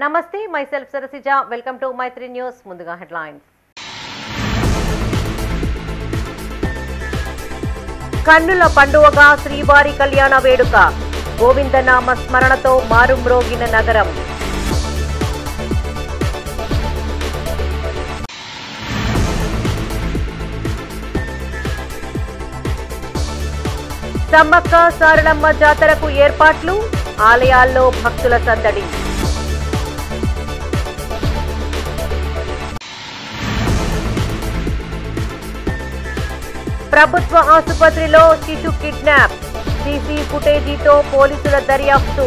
నమస్తే myself Sarasija welcome to Maitri news ముందుగా headlines కన్నుల పండువగా శ్రీవారి కళ్యాణ వేడుక గోవిందనామ స్మరణతో మారుమ్రోగిన నగరం సమ్మక్క సారలమ్మ జాతరకు ఏర్పాట్లు ఆలయాల్లో భక్తుల సందడి ప్రభుత్వ ఆసుపత్రిలో శిశు కిడ్నాప్ సీసీ ఫుటేజీతో పోలీసుల దర్యాప్తు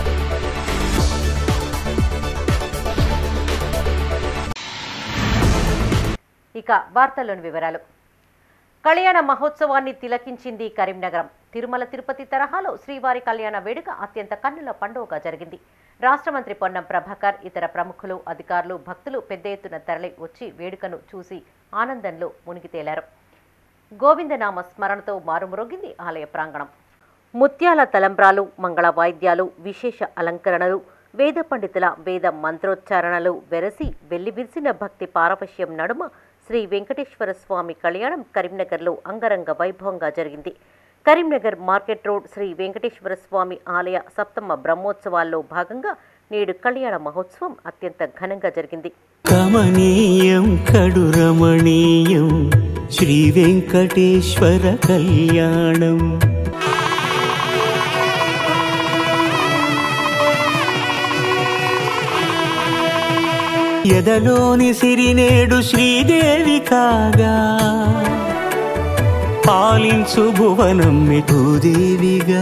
ఇక వార్తల్లోని వివరాలు కళ్యాణ మహోత్సవాన్ని తిలకించింది కరీంనగరం తిరుమల తిరుపతి తరహాలో శ్రీవారి కళ్యాణ వేడుక అత్యంత కన్నుల పండుగగా జరిగింది రాష్ట్ర మంత్రి పొన్నం ప్రభాకర్ ఇతర ప్రముఖులు అధికారులు భక్తులు పెద్ద ఎత్తున తరలి వచ్చి వేడుకను చూసి ఆనందంలో మునిగి తేలారు గోవిందనామ స్మరణతో మారుమ్రోగింది ఆలయ ప్రాంగణం ముత్యాల తలంబ్రాలు మంగళ వాయిద్యాలు విశేష అలంకరణలు వేద పండితుల వేద మంత్రోచ్చారణలు వెరసి వెల్లివిరిసిన భక్తి పారవశ్యం నడుమ శ్రీ వెంకటేశ్వర స్వామి కళ్యాణం కరీంనగర్లో అంగరంగ వైభవంగా జరిగింది కరీంనగర్ మార్కెట్ రోడ్ శ్రీ వెంకటేశ్వర స్వామి ఆలయ సప్తమ బ్రహ్మోత్సవాల్లో భాగంగా నేడు కళ్యాణ మహోత్సవం అత్యంత ఘనంగా జరిగింది కమనీయం కడురమణీయం శ్రీ వెంకటేశ్వర కళ్యాణం ఎదలోని సిరినేడు శ్రీదేవి కాగా పాలించు భువనం మిఠూదేవిగా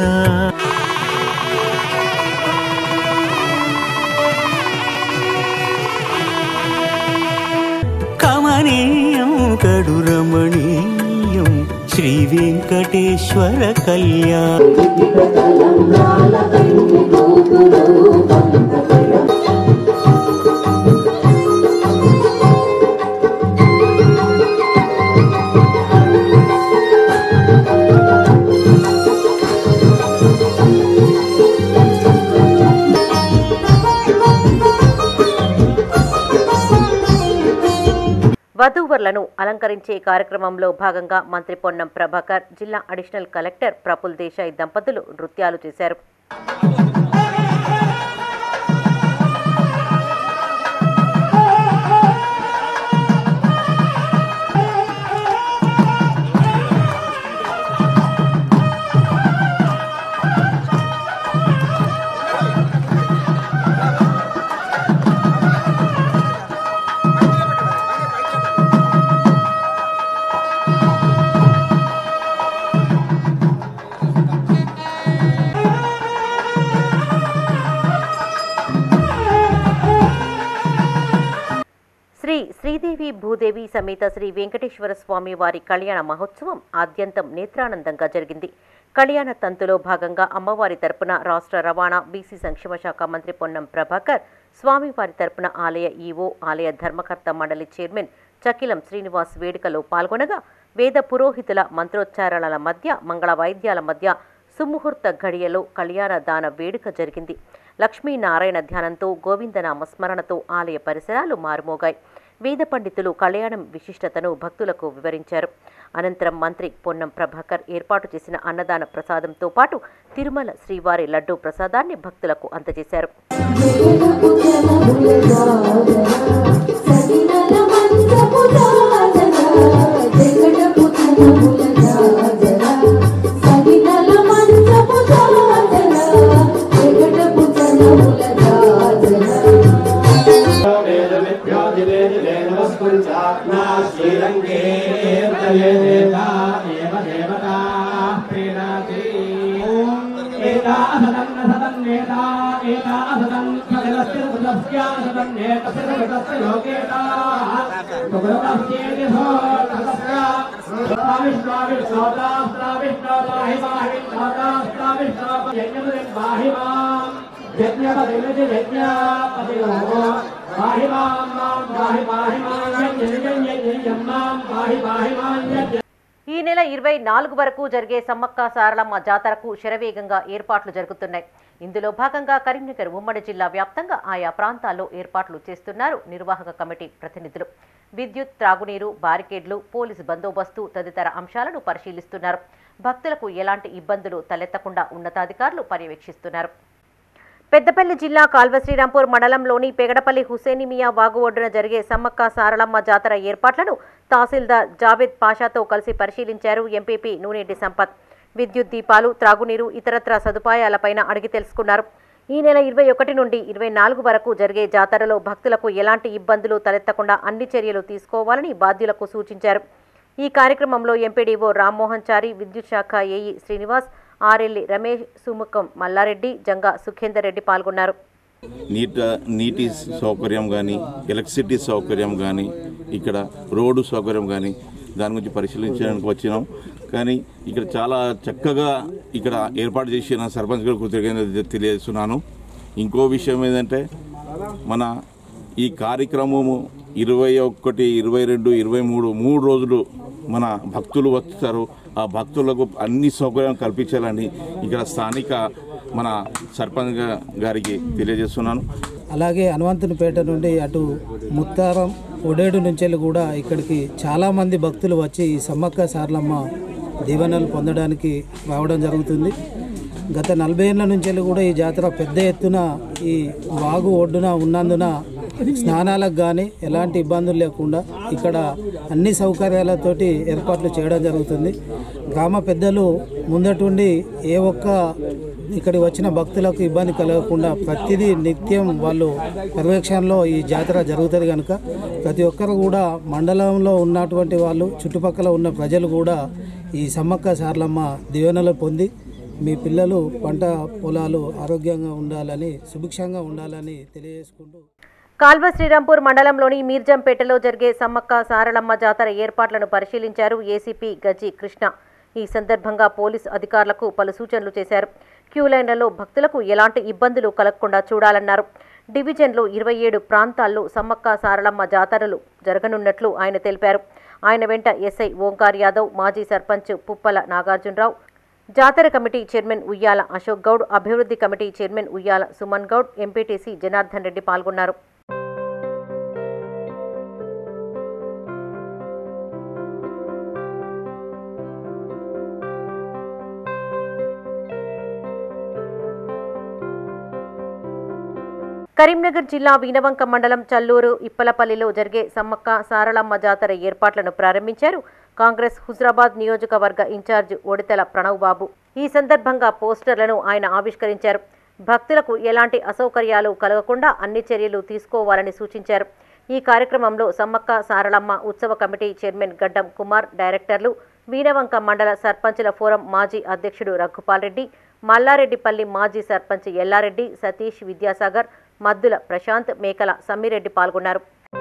కమనీయం కడురమణీయం శ్రీ వెంకటేశ్వర కళ్యాణం వధూవరులను అలంకరించే కార్యక్రమంలో భాగంగా మంత్రి పొన్నం ప్రభాకర్ జిల్లా అడిషనల్ కలెక్టర్ ప్రఫుల్ దేశాయ్ దంపతులు నృత్యాలు చేశారు శ్రీ శ్రీదేవి భూదేవి సమేత శ్రీ వెంకటేశ్వర స్వామి వారి కళ్యాణ మహోత్సవం ఆద్యంతం నేత్రానందంగా జరిగింది కళ్యాణ తంతులో భాగంగా అమ్మవారి తరపున రాష్ట్ర రవాణా బీసీ సంక్షేమ శాఖ మంత్రి పొన్నం ప్రభాకర్ స్వామివారి తరపున ఆలయ ఈవో ఆలయ ధర్మకర్త మండలి చైర్మన్ చకిలం శ్రీనివాస్ వేడుకలో పాల్గొనగా వేద పురోహితుల మంత్రోచ్చారణల మధ్య మంగళ వాయిద్యాల మధ్య సుముహూర్త ఘడియలో కళ్యాణ దాన వేడుక జరిగింది లక్ష్మీనారాయణ ధ్యానంతో గోవిందనామ స్మరణతో ఆలయ పరిసరాలు మారుమోగాయి వేద పండితులు కళ్యాణం విశిష్టతను భక్తులకు వివరించారు అనంతరం మంత్రి పొన్నం ప్రభాకర్ ఏర్పాటు చేసిన అన్నదాన ప్రసాదంతో పాటు తిరుమల శ్రీవారి లడ్డూ ప్రసాదాన్ని భక్తులకు అందజేశారు శ్రీరంగే దేవతా ఏవ దేవతా ప్రీణాతి ఏతా అసదం అసదం నేతా ఏతా అసదం ఖగలస్య సుతస్యాసదం నేతస్య సుతస్య లోకేతా సుగతస్యేతి సోతస్య స్వామిష్వామిష్ణోతాస్త్రావిష్ణోతాహి మాహిష్ణోతాస్త్రావిష్ణోప యజ్ఞముదిం పాహి మాం యజ్ఞపతిమితి యజ్ఞపతిలో పాహి మాం మాం పాహి పాహి మాం యజ్ఞ యజ్ఞ యజ్ఞ మాం పాహి పాహి మాం యజ్ఞ ఈ ఈ నెల ఇరవై నాలుగు వరకు జరిగే సమ్మక్క సారలమ్మ జాతరకు శరవేగంగా ఏర్పాట్లు జరుగుతున్నాయి ఇందులో భాగంగా కరీంనగర్ ఉమ్మడి జిల్లా వ్యాప్తంగా ఆయా ప్రాంతాల్లో ఏర్పాట్లు చేస్తున్నారు నిర్వాహక కమిటీ ప్రతినిధులు విద్యుత్ త్రాగునీరు బారికేడ్లు పోలీసు బందోబస్తు తదితర అంశాలను పరిశీలిస్తున్నారు భక్తులకు ఎలాంటి ఇబ్బందులు తలెత్తకుండా ఉన్నతాధికారులు పర్యవేక్షిస్తున్నారు పెద్దపల్లి జిల్లా కాల్వ శ్రీరాంపూర్ మండలంలోని పెగడపల్లి హుసేనిమియా వాగు ఒడ్డున జరిగే సమ్మక్క సారలమ్మ జాతర ఏర్పాట్లను తహసీల్దార్ జావేద్ పాషాతో కలిసి పరిశీలించారు ఎంపీపీ నూనెటి సంపత్ విద్యుత్ దీపాలు త్రాగునీరు ఇతరత్ర సదుపాయాలపైన అడిగి తెలుసుకున్నారు ఈ నెల ఇరవై ఒకటి నుండి ఇరవై నాలుగు వరకు జరిగే జాతరలో భక్తులకు ఎలాంటి ఇబ్బందులు తలెత్తకుండా అన్ని చర్యలు తీసుకోవాలని బాధ్యులకు సూచించారు ఈ కార్యక్రమంలో ఎంపీడీఓ రామ్మోహన్ చారి విద్యుత్ శాఖ ఏఈ శ్రీనివాస్ ఆర్ఎల్లి రమేష్ సుముఖం మల్లారెడ్డి జంగా సుఖేందర్ రెడ్డి పాల్గొన్నారు నీట నీటి సౌకర్యం కానీ ఎలక్ట్రిసిటీ సౌకర్యం కానీ ఇక్కడ రోడ్డు సౌకర్యం కానీ దాని గురించి పరిశీలించడానికి వచ్చినాం కానీ ఇక్కడ చాలా చక్కగా ఇక్కడ ఏర్పాటు చేసిన సర్పంచ్ గారు కృతజ్ఞత తెలియజేస్తున్నాను ఇంకో విషయం ఏంటంటే మన ఈ కార్యక్రమము ఇరవై ఒకటి ఇరవై రెండు ఇరవై మూడు మూడు రోజులు మన భక్తులు వస్తారు ఆ భక్తులకు అన్ని సౌకర్యాలు కల్పించాలని ఇక్కడ స్థానిక మన సర్పంచ్ గా- గారికి తెలియజేస్తున్నాను అలాగే హనుమంతునిపేట నుండి అటు ముత్తారం ఒడేడు నుంచి కూడా ఇక్కడికి చాలామంది భక్తులు వచ్చి ఈ సమ్మక్క సార్లమ్మ దీవెనలు పొందడానికి రావడం జరుగుతుంది గత నలభై ఏళ్ళ నుంచి కూడా ఈ జాతర పెద్ద ఎత్తున ఈ వాగు ఒడ్డున ఉన్నందున స్నానాలకు కానీ ఎలాంటి ఇబ్బందులు లేకుండా ఇక్కడ అన్ని సౌకర్యాలతోటి ఏర్పాట్లు చేయడం జరుగుతుంది గ్రామ పెద్దలు ముందటుండి ఏ ఒక్క ఇక్కడికి వచ్చిన భక్తులకు ఇబ్బంది కలగకుండా ప్రతిదీ నిత్యం వాళ్ళు పర్యవేక్షణలో ఈ జాతర జరుగుతుంది కనుక ప్రతి ఒక్కరు కూడా మండలంలో ఉన్నటువంటి వాళ్ళు చుట్టుపక్కల ఉన్న ప్రజలు కూడా ఈ సమ్మక్క సార్లమ్మ దీవెనలు పొంది మీ పిల్లలు పంట పొలాలు ఆరోగ్యంగా ఉండాలని సుభిక్షంగా ఉండాలని తెలియజేసుకుంటూ కాల్వ శ్రీరాంపూర్ మండలంలోని మీర్జంపేటలో జరిగే సమ్మక్క సారలమ్మ జాతర ఏర్పాట్లను పరిశీలించారు ఏసీపీ గజి కృష్ణ ఈ సందర్భంగా పోలీసు అధికారులకు పలు సూచనలు చేశారు క్యూ లైన్లలో భక్తులకు ఎలాంటి ఇబ్బందులు కలగకుండా చూడాలన్నారు డివిజన్లో ఇరవై ఏడు ప్రాంతాల్లో సమ్మక్క సారలమ్మ జాతరలు జరగనున్నట్లు ఆయన తెలిపారు ఆయన వెంట ఎస్ఐ ఓంకార్ యాదవ్ మాజీ సర్పంచ్ పుప్పల నాగార్జునరావు జాతర కమిటీ చైర్మన్ ఉయ్యాల అశోక్ గౌడ్ అభివృద్ధి committee chairman Uyyala Suman Goud MPTC Janardhan Reddy పాల్గొన్నారు కరీంనగర్ జిల్లా వీనవంక మండలం చల్లూరు ఇప్పలపల్లిలో జరిగే సమ్మక్క సారలమ్మ జాతర ఏర్పాట్లను ప్రారంభించారు కాంగ్రెస్ హుజరాబాద్ నియోజకవర్గ ఇన్ఛార్జ్ ఒడితెల ప్రణవ్ బాబు ఈ సందర్భంగా పోస్టర్లను ఆయన ఆవిష్కరించారు భక్తులకు ఎలాంటి అసౌకర్యాలు కలగకుండా అన్ని చర్యలు తీసుకోవాలని సూచించారు ఈ కార్యక్రమంలో సమ్మక్క సారలమ్మ ఉత్సవ కమిటీ చైర్మన్ గడ్డం కుమార్ డైరెక్టర్లు వీనవంక మండల సర్పంచుల ఫోరం మాజీ అధ్యక్షుడు రఘుపాల్ రెడ్డి మల్లారెడ్డిపల్లి మాజీ సర్పంచ్ ఎల్లారెడ్డి సతీష్ విద్యాసాగర్ మద్దుల ప్రశాంత్ మేకల సమ్మిరెడ్డి పాల్గొన్నారు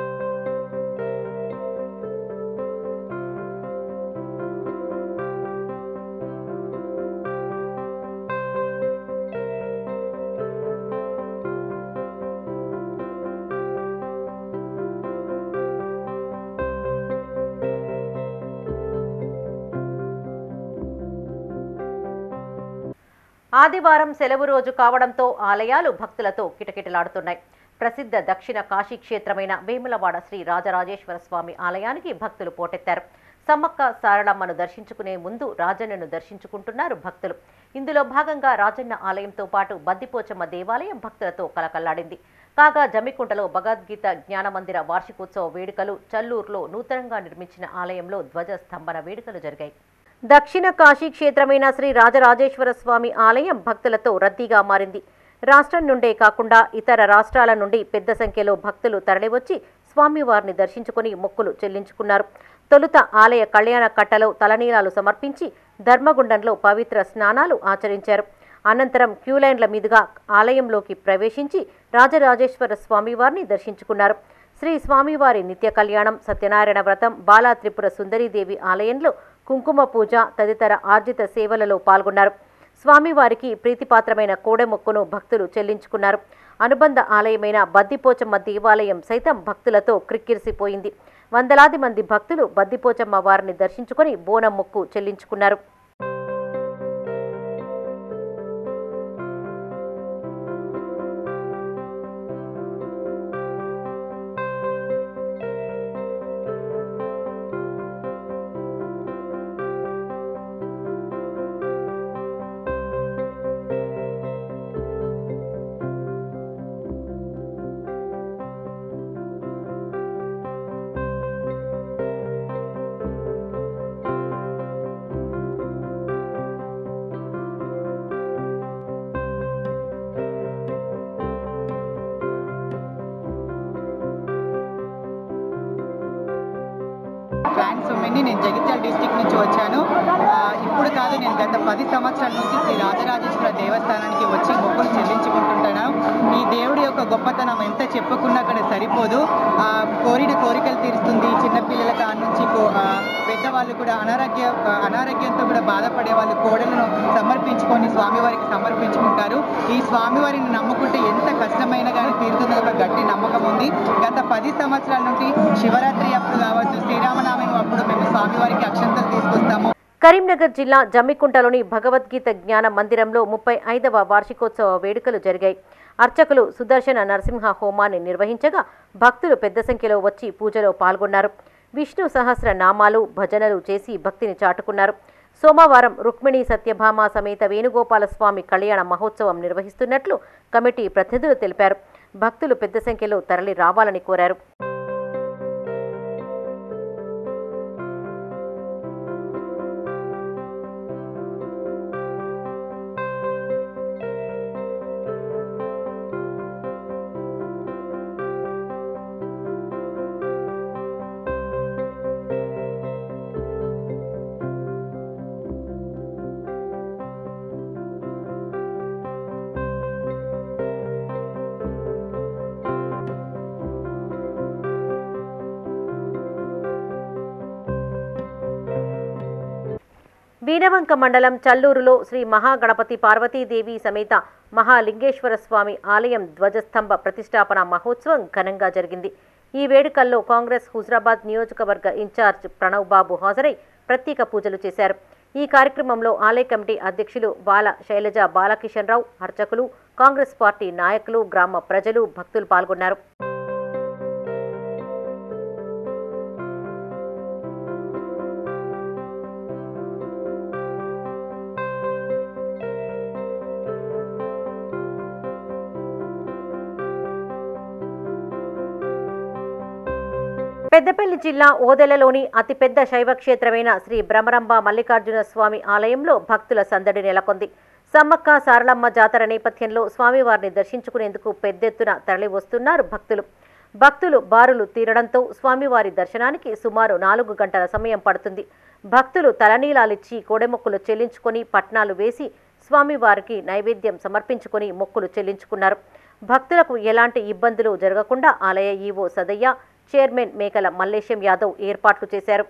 ఆదివారం సెలవు రోజు కావడంతో ఆలయాలు భక్తులతో కిటకిటలాడుతున్నాయి ప్రసిద్ధ దక్షిణ కాశీ క్షేత్రమైన వేములవాడ శ్రీ రాజరాజేశ్వర స్వామి ఆలయానికి భక్తులు పోటెత్తారు సమ్మక్క సారళమ్మను దర్శించుకునే ముందు రాజన్నను దర్శించుకుంటున్నారు భక్తులు ఇందులో భాగంగా రాజన్న ఆలయంతో పాటు బద్దిపోచమ్మ దేవాలయం భక్తులతో కలకల్లాడింది కాగా జమ్మికుంటలో భగవద్గీత జ్ఞానమందిర వార్షికోత్సవ వేడుకలు చల్లూరులో నూతనంగా నిర్మించిన ఆలయంలో ధ్వజ స్తంభన వేడుకలు జరిగాయి దక్షిణ కాశీ క్షేత్రమైన శ్రీ రాజరాజేశ్వర స్వామి ఆలయం భక్తులతో రద్దీగా మారింది రాష్ట్రం నుండే కాకుండా ఇతర రాష్ట్రాల నుండి పెద్ద సంఖ్యలో భక్తులు తరలివచ్చి స్వామివారిని దర్శించుకుని మొక్కులు చెల్లించుకున్నారు తొలుత ఆలయ కళ్యాణ కట్టలో తలనీలాలు సమర్పించి ధర్మగుండంలో పవిత్ర స్నానాలు ఆచరించారు అనంతరం క్యూలైన్ల మీదుగా ఆలయంలోకి ప్రవేశించి రాజరాజేశ్వర స్వామివారిని దర్శించుకున్నారు శ్రీ స్వామివారి నిత్య కళ్యాణం సత్యనారాయణ వ్రతం బాలా త్రిపుర సుందరీదేవి ఆలయంలో కుంకుమ పూజ తదితర ఆర్జిత సేవలలో పాల్గొన్నారు స్వామివారికి ప్రీతిపాత్రమైన కోడెమొక్కును భక్తులు చెల్లించుకున్నారు అనుబంధ ఆలయమైన బద్దిపోచమ్మ దేవాలయం సైతం భక్తులతో క్రిక్కిరిసిపోయింది వందలాది మంది భక్తులు బద్దిపోచమ్మ వారిని దర్శించుకొని బోనం మొక్కు చెల్లించుకున్నారు ఫ్రాంక్ సొమ్మిని నేను జగిత్యాల డిస్టిక్ నుంచి వచ్చాను ఆ, ఇప్పుడు కాదు నేను గత పది సంవత్సరాల నుంచి శ్రీ రాజరాజేశ్వర దేవస్థానానికి వచ్చి మొక్కులు చెల్లించుకుంటుంటాను ఈ దేవుడి యొక్క గొప్పతనం ఎంత చెప్పుకున్నా అక్కడ సరిపోదు ఆ, కోరిన కోరికలు తీరుస్తుంది చిన్నపిల్లల కాడ నుంచి కో- ఆ, పెద్దవాళ్ళు కూడా అనారోగ్య ఆ, అనారోగ్యంతో కూడా బాధపడే వాళ్ళు కోడలను సమర్పించుకొని స్వామివారికి సమర్పించుకుంటారు ఈ స్వామివారిని నమ్ముకుంటే ఎంత కష్టమైనా కానీ తీరుతుందో ఒక గట్టి నమ్మకం ఉంది గత పది సంవత్సరాల నుండి శివరాత్రి అప్పుడు కావచ్చు శ్రీరామనవమి అప్పుడు మేము స్వామివారికి అక్షంతలు తీసుకొస్తాము కరీంనగర్ జిల్లా జమ్మికుంటలోని భగవద్గీత జ్ఞాన మందిరంలో ముప్పై ఐదవ వార్షికోత్సవ వేడుకలు జరిగాయి అర్చకులు సుదర్శన నరసింహ హోమాన్ని నిర్వహించగా భక్తులు పెద్ద సంఖ్యలో వచ్చి పూజలో పాల్గొన్నారు విష్ణు సహస్ర నామాలు భజనలు చేసి భక్తిని చాటుకున్నారు సోమవారం రుక్మిణి సత్యభామ సమేత వేణుగోపాల స్వామి కళ్యాణ మహోత్సవం నిర్వహిస్తున్నట్లు కమిటీ ప్రతినిధులు తెలిపారు భక్తులు పెద్ద సంఖ్యలో తరలి రావాలని కోరారు వీణవంక మండలం చల్లూరులో శ్రీ మహాగణపతి పార్వతీదేవి సమేత మహాలింగేశ్వర స్వామి ఆలయం ధ్వజస్తంభ ప్రతిష్టాపన మహోత్సవం ఘనంగా జరిగింది ఈ వేడుకల్లో కాంగ్రెస్ హుజరాబాద్ నియోజకవర్గ ఇన్ఛార్జ్ ప్రణవ్ బాబు హాజరై ప్రత్యేక పూజలు చేశారు ఈ కార్యక్రమంలో ఆలయ కమిటీ అధ్యక్షులు బాల శైలజ బాలకిషన్ రావు అర్చకులు కాంగ్రెస్ పార్టీ నాయకులు గ్రామ ప్రజలు భక్తులు పాల్గొన్నారు పెద్దపల్లి జిల్లా ఓదెలలోని అతిపెద్ద శైవ క్షేత్రమైన శ్రీ భ్రమరంబ మల్లికార్జున స్వామి ఆలయంలో భక్తుల సందడి నెలకొంది సమ్మక్క సారలమ్మ జాతర నేపథ్యంలో స్వామివారిని దర్శించుకునేందుకు పెద్దెత్తున తరలి వస్తున్నారు భక్తులు భక్తులు బారులు తీరడంతో స్వామివారి దర్శనానికి సుమారు నాలుగు గంటల సమయం పడుతుంది భక్తులు తలనీలాలిచ్చి కోడెమొక్కులు చెల్లించుకొని పట్నాలు వేసి స్వామివారికి నైవేద్యం సమర్పించుకొని మొక్కులు చెల్లించుకున్నారు భక్తులకు ఎలాంటి ఇబ్బందులు జరగకుండా ఆలయ ఈవో సదయ్య చైర్మన్ మేకల మల్లేశం యాదవ్ ఏర్పాట్లు చేశారు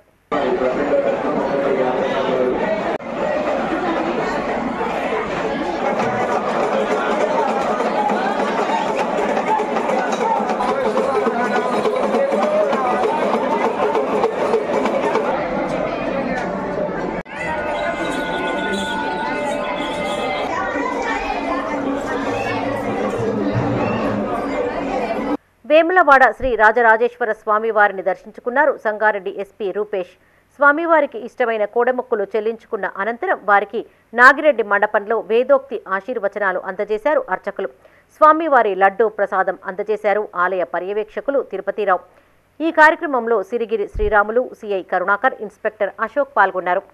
వేములవాడ శ్రీ రాజరాజేశ్వర స్వామివారిని దర్శించుకున్నారు సంగారెడ్డి ఎస్పీ రూపేష్ స్వామివారికి ఇష్టమైన కోడమొక్కులు చెల్లించుకున్న అనంతరం వారికి నాగిరెడ్డి మండపంలో వేదోక్తి ఆశీర్వచనాలు అందజేశారు అర్చకులు స్వామివారి లడ్డూ ప్రసాదం అందజేశారు ఆలయ పర్యవేక్షకులు తిరుపతిరావు ఈ కార్యక్రమంలో సిరిగిరి శ్రీరాములు సిఐ కరుణాకర్ ఇన్స్పెక్టర్ అశోక్ పాల్గొన్నారు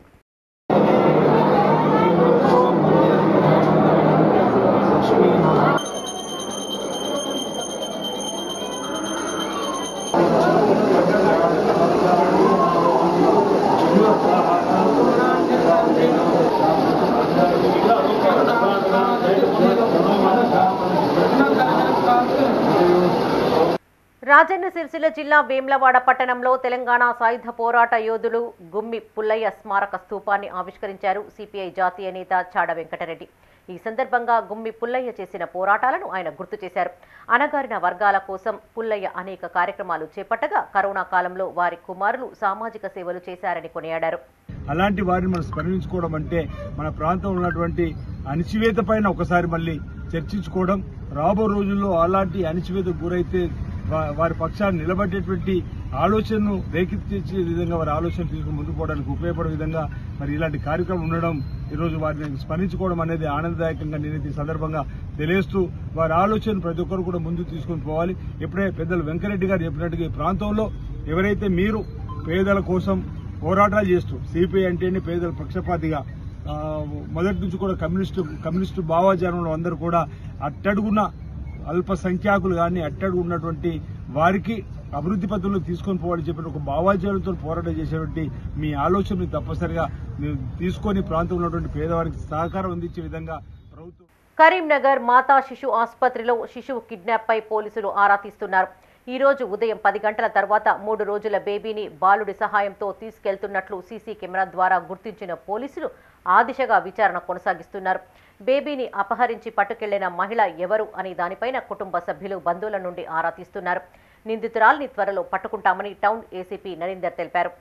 రాజన్న సిరిసిల్ల జిల్లా వేమ్లవాడ పట్టణంలో తెలంగాణ సాయుధ పోరాట యోధులు గుమ్మి పుల్లయ్య స్మారక స్తూపాన్ని ఆవిష్కరించారు సిపిఐ జాతీయ నేత చాడ వెంకటరెడ్డి ఈ సందర్భంగా గుమ్మి పుల్లయ్య చేసిన పోరాటాలను ఆయన గుర్తు చేశారు అణగారిన వర్గాల కోసం పుల్లయ్య అనేక కార్యక్రమాలు చేపట్టగా కరోనా కాలంలో వారి కుమారులు సామాజిక సేవలు చేశారని కొనియాడారు అలాంటి వారిని మనం స్మరించుకోవడం అంటే మన ప్రాంతంలో ఉన్నటువంటి అణిచివేత పైన ఒకసారి మళ్ళీ చర్చించుకోవడం రాబో రోజుల్లో అలాంటి అణిచివేతకు గురైతే వా- వారి పక్షాన్ని నిలబడేటువంటి ఆలోచనను రేకెత్తించే విధంగా వారి ఆలోచన తీసుకుని ముందుకు పోవడానికి ఉపయోగపడే విధంగా మరి ఇలాంటి కార్యక్రమం ఉండడం ఈరోజు వారిని స్మరించుకోవడం అనేది ఆనందదాయకంగా నేనైతే ఈ సందర్భంగా తెలియస్తూ వారి ఆలోచన ప్రతి ఒక్కరు కూడా ముందుకు తీసుకొని పోవాలి ఎప్పుడే పెద్దలు వెంకరెడ్డి గారు చెప్పినట్టుగా ఈ ప్రాంతంలో ఎవరైతే మీరు పేదల కోసం పోరాటాలు చేస్తూ సిపిఐ అంటేనే పేదల పక్షపాతిగా ఆ, మొదటి నుంచి కూడా కమ్యూనిస్టు కమ్యూనిస్టు భావాజాలంలో అందరూ కూడా అట్టడుగున్న అల్పసంఖ్యాకులు కానీ అట్టడుగు ఉన్నటువంటి వారికి అభివృద్ధి పథంలో తీసుకొని పోవాలని చెప్పిన ఒక భావాజాలతో పోరాటం చేసేటువంటి మీ ఆలోచనని తప్పనిసరిగా మీరు తీసుకొని ప్రాంతంలో ఉన్నటువంటి పేదవారికి సహకారం అందించే విధంగా ప్రభుత్వం కరీంనగర్ మాతా శిశు ఆసుపత్రిలో శిశువు కిడ్నాప్ పై పోలీసులు ఆరా తీస్తున్నారు ఈ రోజు ఉదయం పది గంటల తర్వాత మూడు రోజుల బేబీని బాలుడి సహాయంతో తీసుకెళ్తున్నట్లు సీసీ కెమెరా ద్వారా గుర్తించిన పోలీసులు ఆ దిశగా విచారణ కొనసాగిస్తున్నారు బేబీని అపహరించి పట్టుకెళ్లిన మహిళ ఎవరు అనే దానిపైన కుటుంబ సభ్యులు బంధువుల నుండి ఆరా తీస్తున్నారు నిందితురాల్ని త్వరలో పట్టుకుంటామని టౌన్ ఏసీపీ నరేందర్ తెలిపారు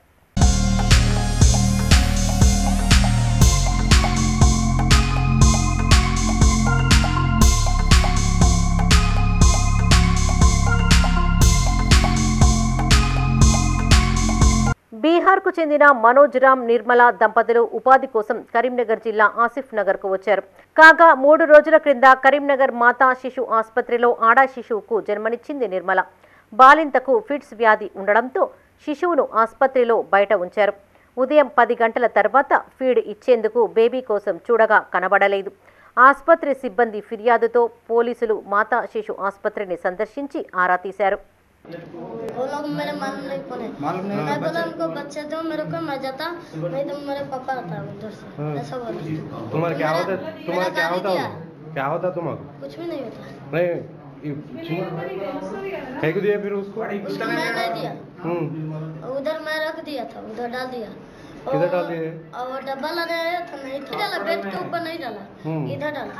బీహార్కు చెందిన మనోజ్ రామ్ నిర్మల దంపతులు ఉపాధి కోసం కరీంనగర్ జిల్లా ఆసిఫ్ నగర్ కు వచ్చారు కాగా మూడు రోజుల క్రింద కరీంనగర్ మాతా శిశు ఆసుపత్రిలో ఆడా శిశువుకు జన్మనిచ్చింది నిర్మల బాలింతకు ఫిట్స్ వ్యాధి ఉండడంతో శిశువును ఆసుపత్రిలో బయట ఉంచారు ఉదయం పది గంటల తర్వాత ఫీడ్ ఇచ్చేందుకు బేబీ కోసం చూడగా కనబడలేదు ఆసుపత్రి సిబ్బంది ఫిర్యాదుతో పోలీసులు మాతా శిశు ఆసుపత్రిని సందర్శించి ఆరా తీశారు वो लोग मेरे मालूम नहीं कौन है मैं बोला उनको बच्चे दो मेरे को मैं जाता नहीं तो मेरे पापा आता उधर से ऐसा बोला तुम्हारा क्या होता मेरा- तुम्हारा मेरा क्या गाली होता दिया। क्या होता तुम्हारा कुछ भी नहीं होता नहीं ये- फेंक दिया फिर उसको उसको मैं नहीं दिया हम्म उधर मैं रख दिया था उधर डाल दिया किधर और- डाल दिए? और वो डब्बा लगाया था नहीं था डाला बेड के ऊपर नहीं डाला हम्म। इधर डाला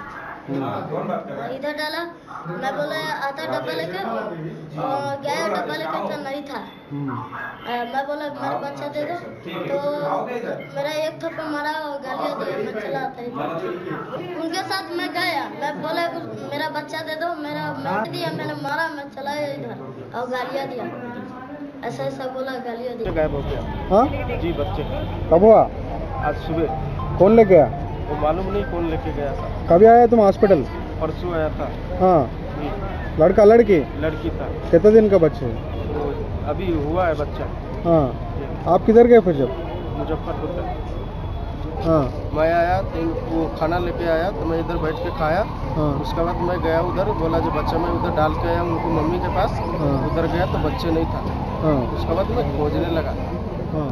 हाँ, इधर डाला मैं बोला आता डब्बा लेकर और गया डब्बा लेकर तो नहीं था आ, मैं बोला मेरा बच्चा दे दो तो मेरा एक थप्पड़ मारा और गालियाँ दिया मैं चला आता इधर उनके साथ मैं गया मैं बोला मेरा बच्चा दे दो मेरा मैं दिया मैंने मारा मैं चला इधर और गालियाँ दिया ऐसा ऐसा बोला गालियाँ दिया गायब हो गया हाँ जी बच्चे कब हुआ आज सुबह कौन लेके गया वो मालूम नहीं कौन लेके गया था कभी आया तुम हॉस्पिटल परसों आया था हाँ जी, लड़का लड़की लड़की था कितने दिन का बच्चे वो अभी हुआ है बच्चा हाँ आप किधर गए फिर जब मुजफ्फरपुर का हाँ मैं आया तो वो खाना लेके आया तो मैं इधर बैठ के खाया हाँ उसके बाद मैं गया उधर बोला जो बच्चा मैं उधर डाल के आया उनकी मम्मी के पास हाँ। उधर गया तो बच्चे नहीं था हाँ उसके बाद मैं खोजने लगा हाँ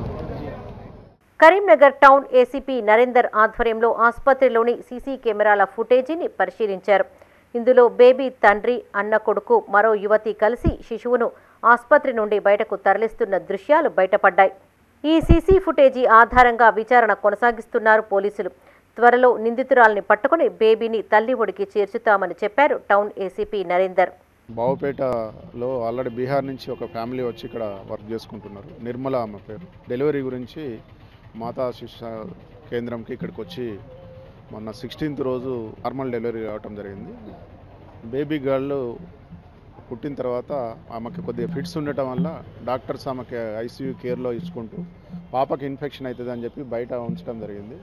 కరీంనగర్ టౌన్ ఏసీపీ నరేందర్ ఆధ్వర్యంలో ఆసుపత్రిలోని సీసీ కెమెరాల ఫుటేజీని పరిశీలించారు ఇందులో బేబీ తండ్రి అన్న కొడుకు మరో యువతి కలిసి శిశువును ఆసుపత్రి నుండి బయటకు తరలిస్తున్న దృశ్యాలు బయటపడ్డాయి ఈ సీసీ ఫుటేజీ ఆధారంగా విచారణ కొనసాగిస్తున్నారు పోలీసులు త్వరలో నిందితురాల్ని పట్టుకుని బేబీని తల్లి ఒడికి చేర్చుతామని చెప్పారు టౌన్ ఏసీపీ నరేందర్ బావుపేటలో ఆల్రెడీ బీహార్ నుంచి ఒక ఫ్యామిలీ వచ్చి ఇక్కడ వర్క్ చేసుకుంటున్నారు నిర్మల ఆమె పేరు డెలివరీ గురించి మాతా శిశు కేంద్రంకి ఇక్కడికి వచ్చి మొన్న సిక్స్టీన్త్ రోజు నార్మల్ డెలివరీ కావటం జరిగింది బేబీ గర్ల్ పుట్టిన తర్వాత ఆమెకి కొద్దిగా ఫిట్స్ ఉండటం వల్ల డాక్టర్స్ ఆమెకి ఐసీయూ కేర్లో ఇచ్చుకుంటూ పాపకి ఇన్ఫెక్షన్ అవుతుంది అని చెప్పి బయట ఉంచడం జరిగింది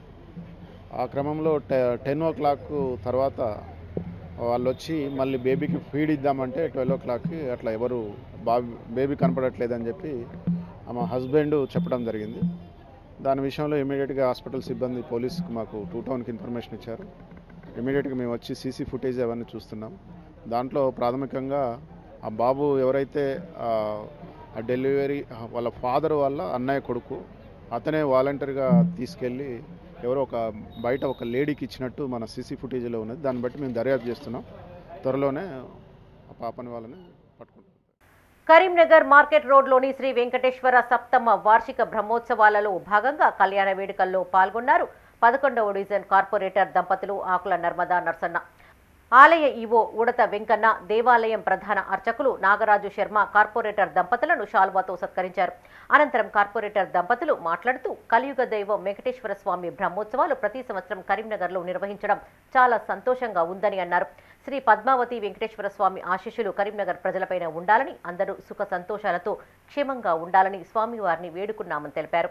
ఆ క్రమంలో టె టెన్ ఓ క్లాక్ తర్వాత వాళ్ళు వచ్చి మళ్ళీ బేబీకి ఫీడ్ ఇద్దామంటే ట్వెల్వ్ ఓ క్లాక్కి అట్లా ఎవరు బాబీ బేబీ కనపడట్లేదని చెప్పి ఆమె హస్బెండ్ చెప్పడం జరిగింది దాని విషయంలో ఇమీడియట్గా హాస్పిటల్ సిబ్బంది పోలీస్కి మాకు టూ టౌన్కి ఇన్ఫర్మేషన్ ఇచ్చారు ఇమీడియట్గా మేము వచ్చి సీసీ ఫుటేజ్ అవన్నీ చూస్తున్నాం దాంట్లో ప్రాథమికంగా ఆ బాబు ఎవరైతే ఆ ఆ డెలివరీ వాళ్ళ ఫాదర్ వాళ్ళ అన్నయ్య కొడుకు అతనే వాలంటరీగా తీసుకెళ్ళి ఎవరో ఒక బయట ఒక లేడీకి ఇచ్చినట్టు మన సీసీ ఫుటేజ్లో ఉన్నది దాన్ని బట్టి మేము దర్యాప్తు చేస్తున్నాం త్వరలోనే ఆ పాపని వాళ్ళని పట్టుకుంటాం కరీంనగర్ మార్కెట్ రోడ్లోని శ్రీ వెంకటేశ్వర సప్తమ వార్షిక బ్రహ్మోత్సవాలలో భాగంగా కళ్యాణ వేడుకల్లో పాల్గొన్నారు పదకొండవ డివిజన్ కార్పొరేటర్ దంపతులు ఆకుల నర్మదా నర్సన్న ఆలయ ఈవో ఉడత వెంకన్న దేవాలయం ప్రధాన అర్చకులు నాగరాజు శర్మ కార్పొరేటర్ దంపతులను షాల్వాతో సత్కరించారు అనంతరం కార్పొరేటర్ దంపతులు మాట్లాడుతూ కలియుగ దైవం వెంకటేశ్వర స్వామి బ్రహ్మోత్సవాలు ప్రతి సంవత్సరం కరీంనగర్లో నిర్వహించడం చాలా సంతోషంగా ఉందని అన్నారు శ్రీ పద్మావతి వెంకటేశ్వర స్వామి ఆశీస్సులు కరీంనగర్ ప్రజలపైన ఉండాలని అందరూ సుఖ సంతోషాలతో క్షేమంగా ఉండాలని స్వామివారిని వేడుకున్నామని తెలిపారు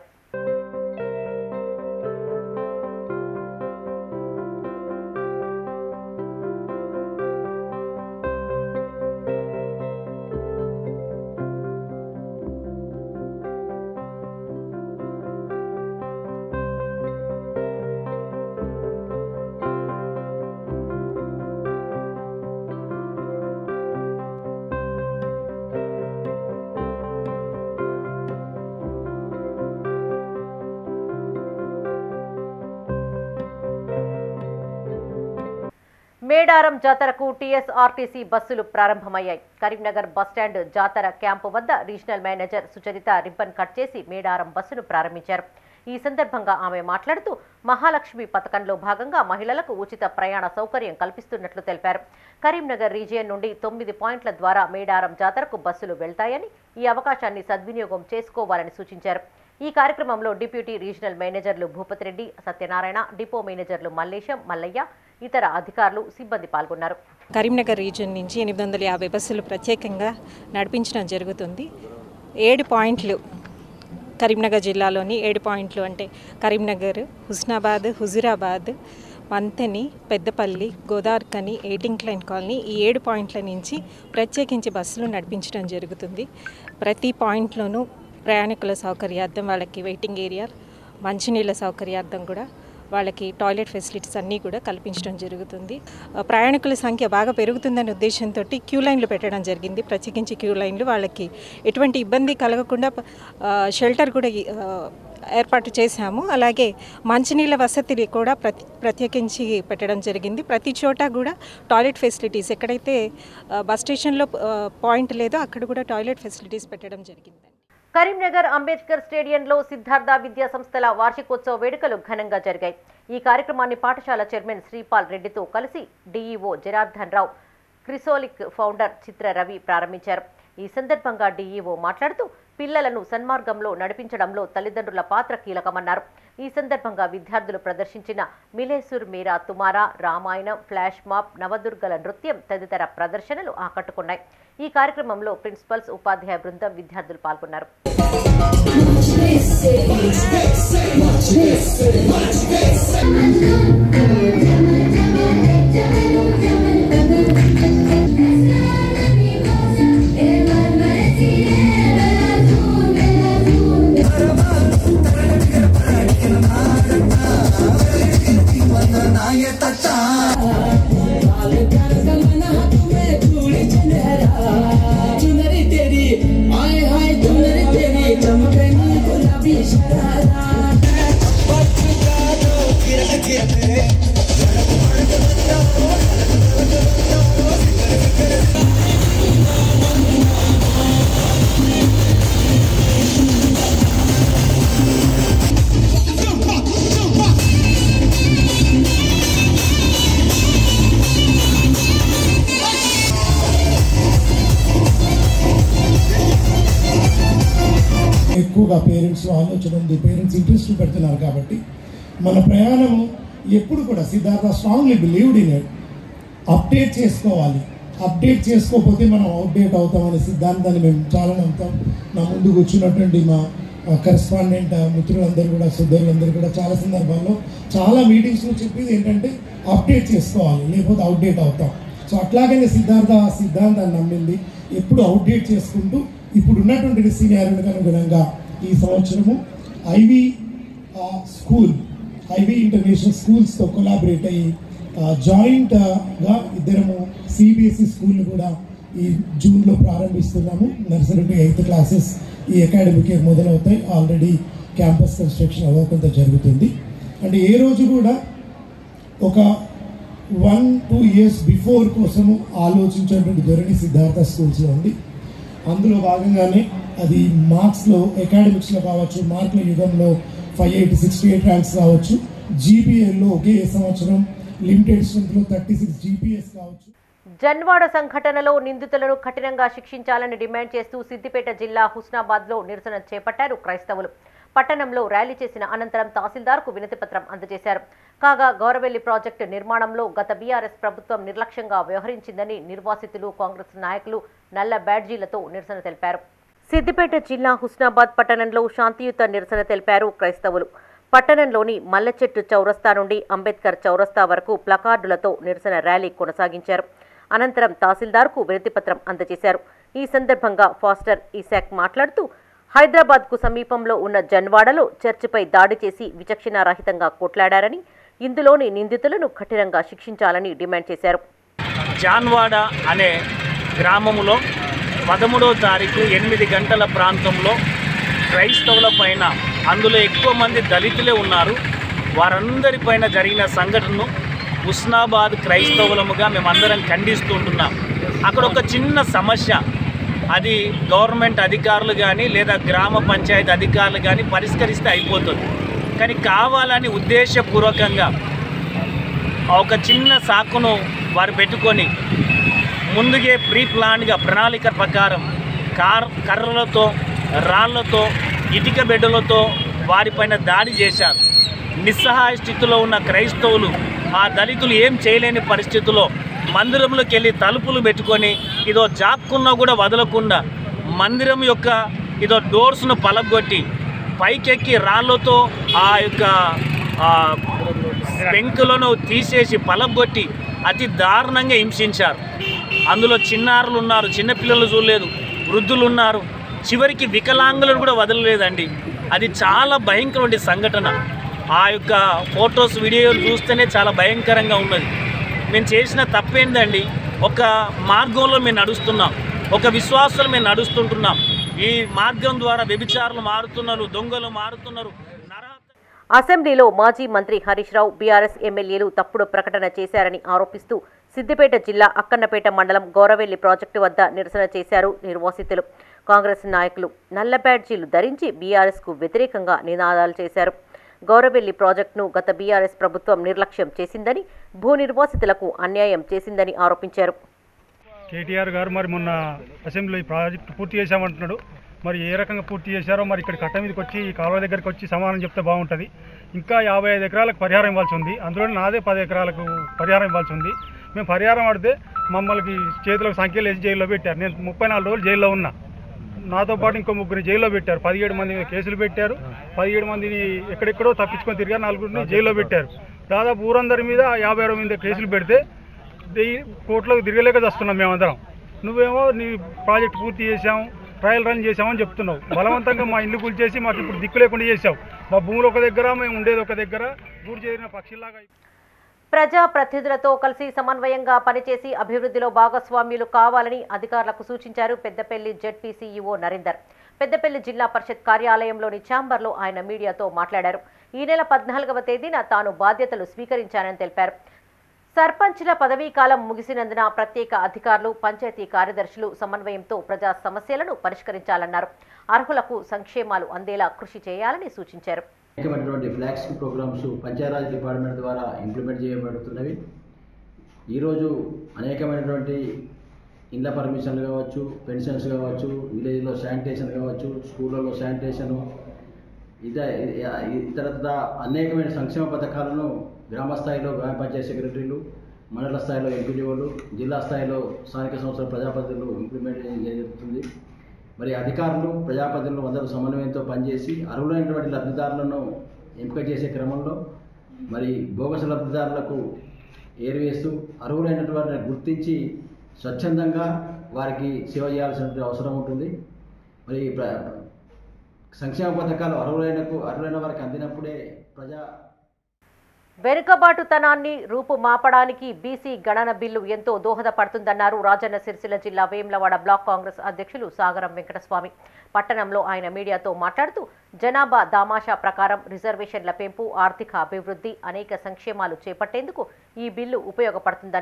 మేడారం జాతరకు టీఎస్ఆర్టీసీ బస్సులు ప్రారంభమయ్యాయి కరీంనగర్ బస్టాండ్ జాతర క్యాంపు వద్ద regional manager Sucharitha ribbon cut చేసి మేడారం బస్సును ప్రారంభించారు ఈ సందర్భంగా ఆమె మాట్లాడుతూ మహాలక్ష్మి పథకంలో భాగంగా మహిళలకు ఉచిత ప్రయాణ సౌకర్యం కల్పిస్తున్నట్లు తెలిపారు కరీంనగర్ రీజియన్ నుండి తొమ్మిది పాయింట్ల ద్వారా మేడారం జాతరకు బస్సులు వెళ్తాయని ఈ అవకాశాన్ని సద్వినియోగం చేసుకోవాలని సూచించారు ఈ కార్యక్రమంలో డిప్యూటీ రీజనల్ మేనేజర్లు భూపతి రెడ్డి సత్యనారాయణ డిపో మేనేజర్లు మల్లేశం మల్లయ్య ఇతర అధికారులు సిబ్బంది పాల్గొన్నారు కరీంనగర్ రీజియన్ నుంచి ఎనిమిది వందల యాభై బస్సులు ప్రత్యేకంగా నడిపించడం జరుగుతుంది ఏడు పాయింట్లు కరీంనగర్ జిల్లాలోని ఏడు పాయింట్లు అంటే Karimnagar Husnabad Huzurabad Manthani Peddapalli Godavarikhani eighteen line colony ఈ ఏడు పాయింట్ల నుంచి ప్రత్యేకించి బస్సులు నడిపించడం జరుగుతుంది ప్రతి పాయింట్లోనూ ప్రయాణికుల సౌకర్యార్థం వాళ్ళకి వెయిటింగ్ ఏరియా మంచినీళ్ళ సౌకర్యార్థం కూడా వాళ్ళకి టాయిలెట్ ఫెసిలిటీస్ అన్నీ కూడా కల్పించడం జరుగుతుంది ఆ, ప్రయాణికుల సంఖ్య బాగా పెరుగుతుందనే ఉద్దేశంతో క్యూ లైన్లు పెట్టడం జరిగింది ప్రత్యేకించి క్యూ లైన్లు వాళ్ళకి ఎటువంటి ఇబ్బంది కలగకుండా ఆ, షెల్టర్ కూడా ఆ, ఏర్పాటు చేశాము అలాగే మంచినీళ్ళ వసతి కూడా ప్రతి ప్రత్యేకించి పెట్టడం జరిగింది ప్రతి చోట కూడా టాయిలెట్ ఫెసిలిటీస్ ఎక్కడైతే ఆ, బస్ స్టేషన్లో ఆ, పాయింట్ లేదో అక్కడ కూడా టాయిలెట్ ఫెసిలిటీస్ పెట్టడం జరిగింది కరీంనగర్ అంబేద్కర్ స్టేడియంలో సిద్ధార్థ విద్యా సంస్థల వార్షికోత్సవ వేడుకలు ఘనంగా జరిగాయి ఈ కార్యక్రమాన్ని పాఠశాల చైర్మన్ శ్రీపాల్ రెడ్డితో కలిసి డీఈఓ జనార్దన్ రావు క్రిసోలిక్ ఫౌండర్ చిత్ర రవి ప్రారంభించారు ఈ సందర్భంగా డీఈఓ మాట్లాడుతూ పిల్లలను సన్మార్గంలో నడిపించడంలో తల్లిదండ్రుల పాత్ర కీలకమన్నారు ఈ సందర్భంగా విద్యార్థులు ప్రదర్శించిన మిలేసుర్ మీరా తుమారా రామాయణం ఫ్లాష్ మాప్ నవదుర్గల నృత్యం తదితర ప్రదర్శనలు ఆకట్టుకున్నాయి ఈ కార్యక్రమంలో ప్రిన్సిపల్స్ ఉపాధ్యాయ బృందం విద్యార్థులు పాల్గొన్నారు ఎక్కువగా పేరెంట్స్ ఆలోచన ఉంది పేరెంట్స్ ఇంట్రెస్ట్ పెడుతున్నారు కాబట్టి మన ప్రయాణం ఎప్పుడు కూడా Siddhartha strongly believed in it update చేసుకోవాలి అప్డేట్ చేసుకోకపోతే మనం అవుట్డేట్ అవుతామనే సిద్ధాంతాన్ని మేము చాలా నమ్ముతాం నా ముందు కూర్చున్నటువంటి మా కరెస్పాండెంట్ మిత్రులందరూ కూడా సోదరులందరూ కూడా చాలా సందర్భాల్లో చాలా మీటింగ్స్లో చెప్పేది ఏంటంటే అప్డేట్ చేసుకోవాలి లేకపోతే అవుట్డేట్ అవుతాం సో అట్లాగనే సిద్ధార్థ ఆ సిద్ధాంతాన్ని నమ్మింది ఎప్పుడు అవుట్డేట్ చేసుకుంటూ ఇప్పుడు ఉన్నటువంటి సీనియారులకు అనుగుణంగా ఈ సంవత్సరము ఐవి స్కూల్ ఐవి ఇంటర్నేషనల్ స్కూల్స్తో కొలాబరేట్ అయ్యి జాయింట్గా ఇద్దరము సిబిఎస్ఈ స్కూల్ని కూడా ఈ జూన్లో ప్రారంభిస్తున్నాము నర్సరీ టు ఎయిత్ క్లాసెస్ ఈ అకాడమిక్ ఇయర్ మొదలవుతాయి ఆల్రెడీ క్యాంపస్ కన్స్ట్రక్షన్ అవ్వకుండా జరుగుతుంది అంటే ఏ రోజు కూడా ఒక వన్ టూ ఇయర్స్ బిఫోర్ కోసము ఆలోచించేటువంటి ధోరణి సిద్ధార్థ స్కూల్స్లో ఉంది అందులో భాగంగానే అది మార్క్స్లో అకాడమిక్స్లో కావచ్చు మార్కుల యుగంలో five eighty sixty eight ranks కావచ్చు జీపీఎల్లో ఒకే సంవత్సరం లిమిటెడ్ స్ట్రెంత్లో థర్టీ సిక్స్ జీపీఎస్ కావచ్చు జన్వాడ సంఘటనలో నిందితులను కఠినంగా శిక్షించాలని డిమాండ్ చేస్తూ సిద్దిపేట జిల్లా హుస్నాబాద్లో నిరసన చేపట్టారు క్రైస్తవులు పట్టణంలో ర్యాలీ చేసిన అనంతరం తహసీల్దార్కు వినతిపత్రం అందజేశారు కాగా గౌరవెల్లి ప్రాజెక్టు నిర్మాణంలో గత బీఆర్ఎస్ ప్రభుత్వం నిర్లక్ష్యంగా వ్యవహరించిందని నిర్వాసితులు కాంగ్రెస్ నాయకులు నల్ల బ్యాడ్జీలతో నిరసన తెలిపారు సిద్దిపేట జిల్లా హుస్నాబాద్ పట్టణంలో శాంతియుత నిరసన తెలిపారు క్రైస్తవులు పట్టణంలోని మల్లచెట్టు చౌరస్తా నుండి అంబేద్కర్ చౌరస్తా వరకు ప్లకార్డులతో నిరసన ర్యాలీ కొనసాగించారు అనంతరం తహసీల్దార్కు వినతిపత్రం అందజేశారు ఈ సందర్భంగా ఫాస్టర్ ఈశాక్ మాట్లాడుతూ హైదరాబాద్కు సమీపంలో ఉన్న జన్వాడలో చర్చిపై దాడి చేసి విచక్షణారహితంగా కొట్లాడారని ఇందులోని నిందితులను కఠినంగా శిక్షించాలని డిమాండ్ చేశారు జాన్వాడ అనే గ్రామములో పదమూడవ తారీఖు ఎనిమిది గంటల ప్రాంతంలో క్రైస్తవుల పైన అందులో ఎక్కువ మంది దళితులే ఉన్నారు వారందరిపైన జరిగిన సంఘటనను ఉస్నాబాద్ క్రైస్తవులముగా మేమందరం ఖండిస్తుంటున్నాం అక్కడ ఒక చిన్న సమస్య అది గవర్నమెంట్ అధికారులు కానీ లేదా గ్రామ పంచాయతీ అధికారులు కానీ పరిష్కరిస్తే అయిపోతుంది కానీ కావాలని ఉద్దేశపూర్వకంగా ఒక చిన్న సాకును వారు పెట్టుకొని ముందుగే ప్రీ ప్లాన్గా ప్రణాళిక ప్రకారం కార్ కర్రలతో రాళ్లతో ఇటుక బిడ్డలతో వారిపైన దాడి చేశారు నిస్సహాయ స్థితిలో ఉన్న క్రైస్తవులు ఆ దళితులు ఏం చేయలేని పరిస్థితిలో మందిరంలోకి వెళ్ళి తలుపులు పెట్టుకొని ఇదో జాక్కున్నా కూడా వదలకుండా మందిరం యొక్క ఇదో డోర్స్ను పలగొట్టి పైకెక్కి రాళ్ళతో ఆ యొక్క ఆ, పెంకులను తీసేసి పలగొట్టి అతి దారుణంగా హింసించారు అందులో చిన్నారులు ఉన్నారు చిన్నపిల్లలు చూడలేదు వృద్ధులు ఉన్నారు చివరికి వికలాంగులను కూడా వదలలేదండి అది చాలా భయంకరమైన సంఘటన ఆ యొక్క ఫొటోస్ వీడియోలు చూస్తేనే చాలా భయంకరంగా ఉన్నది మేము చేసిన తప్పేందండి ఒక మార్గంలో మేము నడుస్తున్నాం ఒక విశ్వాసాలు మేము నడుస్తుంటున్నాం ఈ మార్గం ద్వారా వ్యభిచారులు మారుతున్నారు దొంగలు మారుతున్నారు అసెంబ్లీలో మాజీ మంత్రి హరీష్ రావు బీఆర్ఎస్ ఎమ్మెల్యేలు తప్పుడు ప్రకటన చేశారని ఆరోపిస్తూ సిద్దిపేట జిల్లా అక్కన్నపేట మండలం గౌరవెల్లి ప్రాజెక్టు వద్ద నిరసన చేశారు నిర్వాసితులు కాంగ్రెస్ నాయకులు నల్ల బ్యాడ్జీలు ధరించి బీఆర్ఎస్కు వ్యతిరేకంగా నినాదాలు చేశారు గౌరవెల్లి ప్రాజెక్టును గత బీఆర్ఎస్ ప్రభుత్వం నిర్లక్ష్యం చేసిందని భూ నిర్వాసితులకు అన్యాయం చేసిందని ఆరోపించారు కేటీఆర్ గారు మరి మొన్న అసెంబ్లీలో ఈ ప్రాజెక్ట్ పూర్తి చేశామంటున్నాడు మరి ఏ రకంగా పూర్తి చేశారో మరి ఇక్కడ కట్ట మీదకి వచ్చి ఈ కాలువ దగ్గరికి వచ్చి సమానం చెప్తే బాగుంటుంది ఇంకా యాభై ఐదు ఎకరాలకు పరిహారం ఇవ్వాల్సి ఉంది అందులో నాదే పది ఎకరాలకు పరిహారం ఇవ్వాల్సి ఉంది మేము పరిహారం ఆడితే మమ్మల్ని చేతులకు సంఖ్యలు వేసి జైల్లో పెట్టారు నేను ముప్పై నాలుగు రోజులు జైల్లో ఉన్నా నాతో పాటు ఇంకో ముగ్గురు జైల్లో పెట్టారు పదిహేడు మంది మీద కేసులు పెట్టారు పదిహేడు మందిని ఎక్కడెక్కడో తప్పించుకొని తిరిగారు నలుగురిని జైల్లో పెట్టారు దాదాపు ఊరందరి మీద యాభై అరవై మీద కేసులు పెడితే వెయ్యి కోట్లకు తిరగలేక వస్తున్నాం మేమందరం నువ్వేమో నీ ప్రాజెక్ట్ పూర్తి చేసాము ట్రయల్ రన్ చేసామని చెప్తున్నావు బలవంతంగా మా ఇల్లు కూల్చేసి మాకు ఇప్పుడు దిక్కు లేకుండా చేసావు మా భూములు ఒక దగ్గర మేము ఉండేది ఒక దగ్గర గూడు చేరిన పక్షిలాగా ప్రజా ప్రతినిధులతో కలిసి సమన్వయంగా పనిచేసి అభివృద్ధిలో భాగస్వామ్యులు కావాలని అధికారులకు సూచించారు పెద్దపల్లి జెడ్పీ సీఈఓ నరేందర్ పెద్దపల్లి జిల్లా పరిషత్ కార్యాలయంలోని ఛాంబర్లో ఆయన మీడియాతో మాట్లాడారు ఈ నెల పద్నాలుగవ తేదీన తాను బాధ్యతలు స్వీకరించానని తెలిపారు సర్పంచ్ల పదవీ కాలం ముగిసినందున ప్రత్యేక అధికారులు పంచాయతీ కార్యదర్శులు సమన్వయంతో ప్రజా సమస్యలను పరిష్కరించాలన్నారు అర్హులకు సంక్షేమాలు అందేలా కృషి చేయాలని సూచించారు అనేకమైనటువంటి ఫ్లాగ్షిప్ ప్రోగ్రామ్స్ పంచాయరాజ్ డిపార్ట్మెంట్ ద్వారా ఇంప్లిమెంట్ చేయబడుతున్నవి ఈరోజు అనేకమైనటువంటి ఇండ్ల పర్మిషన్లు కావచ్చు పెన్షన్స్ కావచ్చు విలేజ్లో శానిటేషన్ కావచ్చు స్కూళ్ళలో శానిటేషను ఇత ఇతర అనేకమైన సంక్షేమ పథకాలను గ్రామ స్థాయిలో గ్రామ పంచాయతీ సెక్రటరీలు మండల స్థాయిలో ఎంపీడీఓలు జిల్లా స్థాయిలో స్థానిక సంస్థల ప్రజాప్రతినిధులు ఇంప్లిమెంట్ జరుగుతుంది మరి అధికారులు ప్రజాప్రతినిధులు అందరూ సమన్వయంతో పనిచేసి అర్హులైనటువంటి లబ్ధిదారులను ఎంపిక చేసే క్రమంలో మరి బోగస లబ్ధిదారులకు ఏరివేస్తూ అర్హులైనటువంటి గుర్తించి స్వచ్ఛందంగా వారికి సేవ చేయాల్సిన అవసరం ఉంటుంది మరి ప్ర- సంక్షేమ పథకాలు అర్హులైనకు అర్హులైన వారికి అందినప్పుడే ప్రజా వెనుకబాటుతనాన్ని రూపుమాపడానికి బీసీ గణన బిల్లు ఎంతో దోహదపడుతుందన్నారు రాజన్న సిరిసిల్ల జిల్లా వేములవాడ బ్లాక్ కాంగ్రెస్ అధ్యక్షులు సాగరం వెంకటస్వామి పట్టణంలో ఆయన మీడియాతో మాట్లాడుతూ జనాభా దామాషా ప్రకారం రిజర్వేషన్ల పెంపు ఆర్థిక అభివృద్ధి అనేక సంక్షేమాలు చేపట్టేందుకు ఈ బిల్లు ఉపయోగపడుతుందన్నారు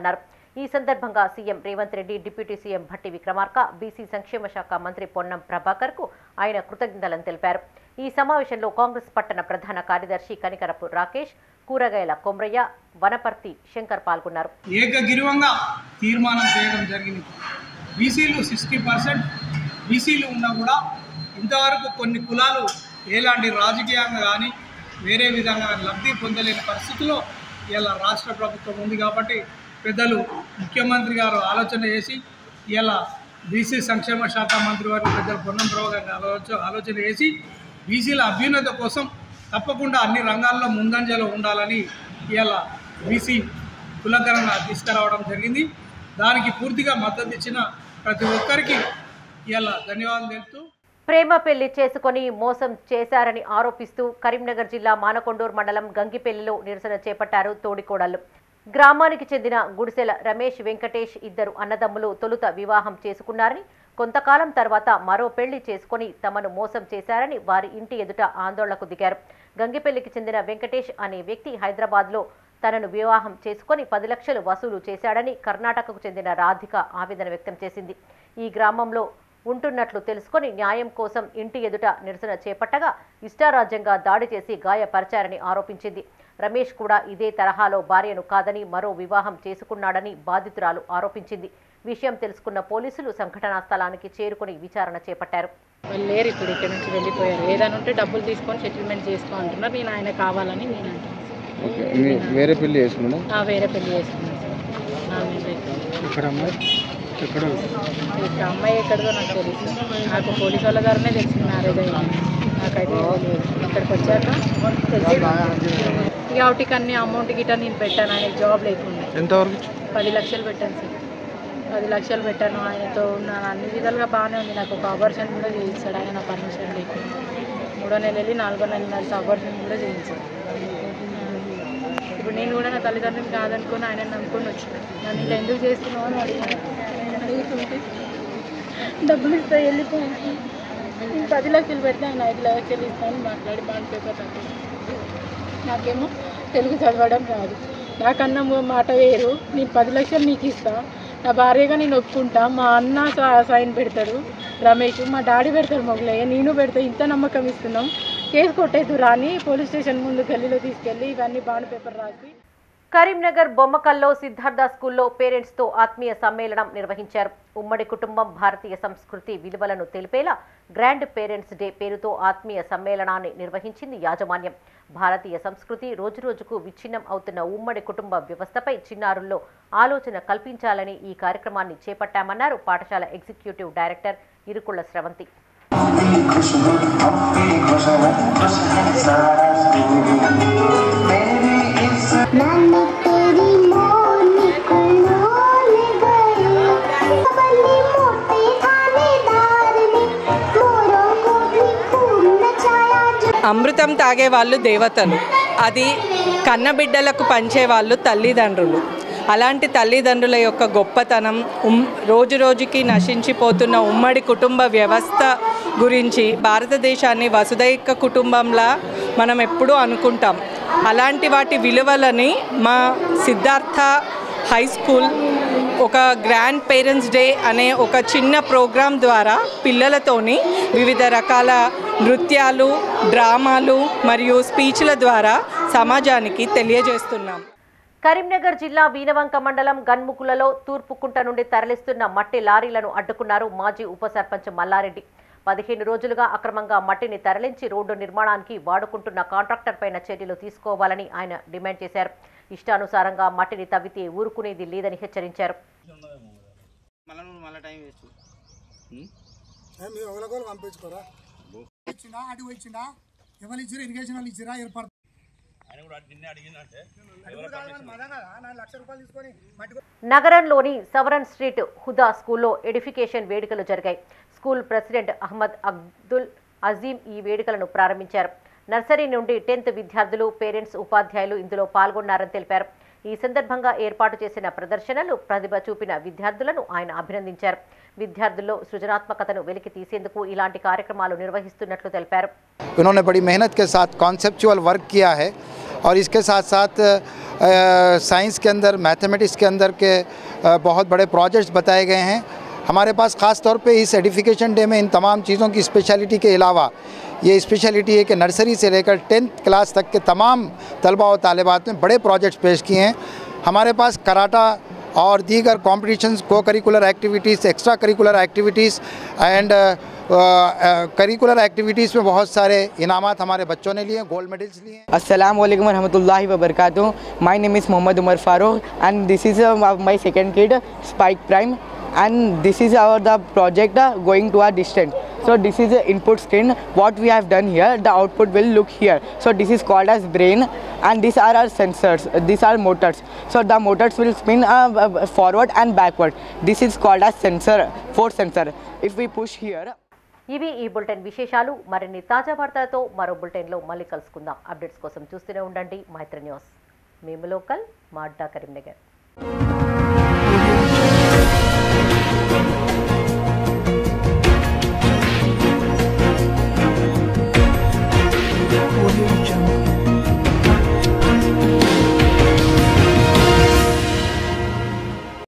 ఈ సందర్భంగా CM Revanth Reddy deputy CM Bhatti Vikramarka BC సంక్షేమ శాఖ మంత్రి పొన్నం ప్రభాకర్ కు ఆయన కృతజ్ఞతలను తెలిపారు ఈ సమావేశంలో కాంగ్రెస్ పట్టణ ప్రధాన కార్యదర్శి కనికరపు రాకేష్ కూరగాయల కొమ్రయ్య వనపర్తి శంకర్ పాల్గొన్నారు ఏకగిరివంగా తీర్మానం చేయడం జరిగింది బీసీలు సిక్స్టీ పర్సెంట్ బీసీలు ఉన్నా కూడా ఇంతవరకు కొన్ని కులాలు ఎలాంటి రాజకీయంగా కానీ వేరే విధంగా లబ్ధి పొందలేని పరిస్థితిలో ఇలా రాష్ట్ర ప్రభుత్వం ఉంది కాబట్టి పెద్దలు ముఖ్యమంత్రి గారు ఆలోచన చేసి ఇలా బీసీ సంక్షేమ శాఖ మంత్రి వారు పెద్దలు పొన్నంరావు గారిని ఆలోచన ఆలోచన చేసి బీసీల అభ్యున్నత కోసం తప్పకుండా అన్ని రంగాల్లో ముందంజలో ఉండాలని ఇలా బీసీ కులకరణ తీసుకురావడం జరిగింది దానికి పూర్తిగా మద్దతు ఇచ్చిన ప్రతి ఒక్కరికి ఇలా ధన్యవాదాలు తెలుపుతూ ప్రేమ పెళ్లి చేసుకొని మోసం చేశారని ఆరోపిస్తూ కరీంనగర్ జిల్లా మానకొండూరు మండలం గంగిపెల్లిలో నిరసన చేపట్టారు తోడికోడళ్లు గ్రామానికి చెందిన గుడిసెల రమేష్ వెంకటేష్ ఇద్దరు అన్నదమ్ములు తొలుత వివాహం చేసుకున్నారని కొంతకాలం తర్వాత మరో పెళ్లి చేసుకొని తమను మోసం చేశారని వారి ఇంటి ఎదుట ఆందోళనకు దిగారు గంగిపెల్లికి చెందిన వెంకటేష్ అనే వ్యక్తి హైదరాబాద్లో తనను వివాహం చేసుకొని పది లక్షలు వసూలు చేశాడని కర్ణాటకకు చెందిన రాధిక ఆవేదన వ్యక్తం చేసింది ఈ గ్రామంలో ఉంటున్నట్లు తెలుసుకొని న్యాయం కోసం ఇంటి ఎదుట నిరసన చేపట్టగా ఇష్టారాజ్యంగా దాడి చేసి గాయపరిచారని ఆరోపించింది రమేష్ కూడా ఇదే తరహాలో భార్యను కాదని మరో వివాహం చేసుకున్నాడని బాధితురాలు ఆరోపించింది విషయం తెలుసుకున్న పోలీసులు సంఘటనా స్థలానికి చేరుకుని విచారణ చేపట్టారు వాళ్ళు లేరు ఇప్పుడు ఇక్కడ నుంచి వెళ్ళిపోయారు ఏదైనా ఉంటే డబ్బులు తీసుకొని సెటిల్మెంట్ చేసుకో అంటున్నారు నేను ఆయన కావాలని నేను అంటున్నాను ఓకే మీ వేరే పెళ్లి చేసుకున్నా ఆ, వేరే పెళ్లి చేసుకున్నాను సార్ నా మీద ఇక్కడ అమ్మాయి ఎక్కడ ఇక్కడ అమ్మాయి ఎక్కడిదో నాకు తెలియదు నాకు పోలీసు వాళ్ళ ద్వారానే తెలిసింది మ్యారేజ్ అయింది నాకైతే తెలియదు ఇక్కడికి వచ్చాక తెలిసింది ఇక ఒకటికి అన్ని అమౌంట్ గిట్ట నేను పెట్టాను ఆయన జాబ్ లేకుండా ఎంతవరకు పది లక్షలు పెట్టాను సార్ పది లక్షలు పెట్టాను ఆయనతో ఉన్నాను అన్ని విధాలుగా బాగానే ఉంది నాకు ఒక ఆపరేషన్ కూడా చేయించాడు ఆయన నా పర్మిషన్ లేకుండా మూడో నెల వెళ్ళి నాలుగో నెల నడిచి ఆపరేషన్ కూడా చేయించాడు ఇప్పుడు నేను కూడా నా తల్లిదండ్రులు కాదనుకొని ఆయన నమ్ముకొని వచ్చాను నన్ను ఇలా ఎందుకు చేస్తున్నావు అని అడిగాను అడుగుతుంటే డబ్బులు ఇస్తా వెళ్ళిపోయాను నేను పది లక్షలు పెడితే ఆయన ఐదు లక్షలు ఇస్తాను మాట్లాడి బాండ్ పేపర్ తగ్గి నాకేమో తెలుగు చదవడం రాదు నాకన్నా మో- మాట వేరు నేను పది లక్షలు నీకు ఇస్తా నా భార్యగా నేను ఒప్పుకుంటా మా అన్న సా- సైన్ పెడతాడు రమేష్ మా డాడీ పెడతాడు మొగలయ్య నేను పెడతా ఇంత నమ్మకం ఇస్తున్నాం కేసు కొట్టేదు రాని పోలీస్ స్టేషన్ ముందు గల్లీలో తీసుకెళ్ళి ఇవన్నీ బాండ్ పేపర్ రాసి కరీంనగర్ బొమ్మకల్లో సిద్ధార్థ స్కూల్లో పేరెంట్స్తో ఆత్మీయ సమ్మేళనం నిర్వహించారు ఉమ్మడి కుటుంబం భారతీయ సంస్కృతి విలువలను తెలిపేలా గ్రాండ్ పేరెంట్స్ డే పేరుతో ఆత్మీయ సమ్మేళనాన్ని నిర్వహించింది యాజమాన్యం భారతీయ సంస్కృతి రోజురోజుకు విచ్ఛిన్నం అవుతున్న ఉమ్మడి కుటుంబ వ్యవస్థపై చిన్నారుల్లో ఆలోచన కల్పించాలని ఈ కార్యక్రమాన్ని చేపట్టామన్నారు పాఠశాల ఎగ్జిక్యూటివ్ డైరెక్టర్ ఇరుకుళ్ల స్రవంతి मैंने तेरी मोरनी करनौल गए बल्ली मोटे थानेदार ने मोरों को भी खूब नचाया जो అమృతం తాగే వాళ్ళు దేవతలు అది కన్నబిడ్డలకు పంచే వాళ్ళు తల్లిదండ్రులు అలాంటి తల్లిదండ్రుల యొక్క గొప్పతనం ఉమ్ రోజు రోజుకి నశించిపోతున్న ఉమ్మడి కుటుంబ వ్యవస్థ గురించి భారతదేశాన్ని వసుదైక కుటుంబంలా మనం ఎప్పుడూ అనుకుంటాం అలాంటి వాటి విలువలని మా సిద్ధార్థ హై స్కూల్ ఒక గ్రాండ్ పేరెంట్స్ డే అనే ఒక చిన్న ప్రోగ్రాం ద్వారా పిల్లలతోని వివిధ రకాల నృత్యాలు డ్రామాలు మరియు స్పీచ్ల ద్వారా సమాజానికి తెలియజేస్తున్నాం కరీంనగర్ జిల్లా వీనవంక మండలం గన్ముకులలో తూర్పుకుంట నుండి తరలిస్తున్న మట్టి లారీలను అడ్డుకున్నారు మాజీ ఉప సర్పంచ్ మల్లారెడ్డి పదిహేను రోజులుగా అక్రమంగా మట్టిని తరలించి రోడ్డు నిర్మాణానికి వాడుకుంటున్న కాంట్రాక్టర్ పైన చర్యలు తీసుకోవాలని ఆయన డిమాండ్ చేశారు ఇష్టానుసారంగా మట్టిని తవ్వితే ఊరుకునేది లేదని హెచ్చరించారు మీరు ఒకరికొకరు పంపించుకోరా ఇచ్చిందా అటు ఇచ్చిందా ఎవరు ఇచ్చారు ఇరిగేషన్ వాళ్ళు ఇచ్చిరా ఏర్పాటు లక్ష రూపాయలు తీసుకొని మట్టి నగరంలోని సవరన్ స్ట్రీట్ హుదా స్కూల్లో ఎడిఫికేషన్ వేడుకలు జరిగాయి స్కూల్ ప్రెసిడెంట్ అహ్మద్ అబ్దుల్ అజీం ఈ వేడుకలను ప్రారంభించారు నర్సరీ నుండి టెన్త్ విద్యార్థులు పేరెంట్స్ ఉపాధ్యాయులు ఇందులో పాల్గొన్నారని తెలిపారు ఈ సందర్భంగా ఏర్పాటు చేసిన ప్రదర్శనలు ప్రతిభ చూపిన విద్యార్థులను ఆయన అభినందించారు విద్యార్థుల్లో సృజనాత్మకతను వెలికి తీసేందుకు ఇలాంటి కార్యక్రమాలు నిర్వహిస్తున్నట్లు తెలిపారు उन्होंने बड़ी मेहनत के साथ कॉन्सेप्चुअल वर्क किया है और इसके साथ साथ साइंस के अंदर मैथमेटिक्स के अंदर के अ, बहुत बड़े प्रोजेक्ट्स बताए गए हैं हमारे पास ख़ास तौर पे इस एडिफिकेशन डे में इन तमाम चीज़ों की स्पेशलिटी के अलावा ये स्पेशलिटी है कि नर्सरी से लेकर टेंथ क्लास तक के तमाम तलबा और तालिबात में बड़े प्रोजेक्ट्स पेश किए हैं हमारे पास कराटा और दीगर कॉम्पिटिशन्स को curricular activities extra curricular activities and curricular activities में बहुत सारे इनामात हमारे बच्चों ने लिए गोल्ड मेडल्स लिए Assalamu alaikum warahmatullahi wabarakatuh. My name is Muhammad Umar Farooq and this is uh, my second kid Spike Prime and this is our the project uh, going to our distance. So this is the input screen. What we have done here, the output will look here. So this is called as brain and these are our sensors. Uh, These are motors. So the motors will spin uh, uh, forward and backward. This is called as sensor, force sensor. If we push here, ఇవి ఈ bulletin విశేషాలు మరిన్ని తాజా వార్తలతో మరో బులెటిన్లో మళ్ళీ కలుసుకుందాం అప్డేట్స్ కోసం చూస్తూనే ఉండండి మైత్రి న్యూస్ మేము లోకల్ మాడ్డా కరీంనగర్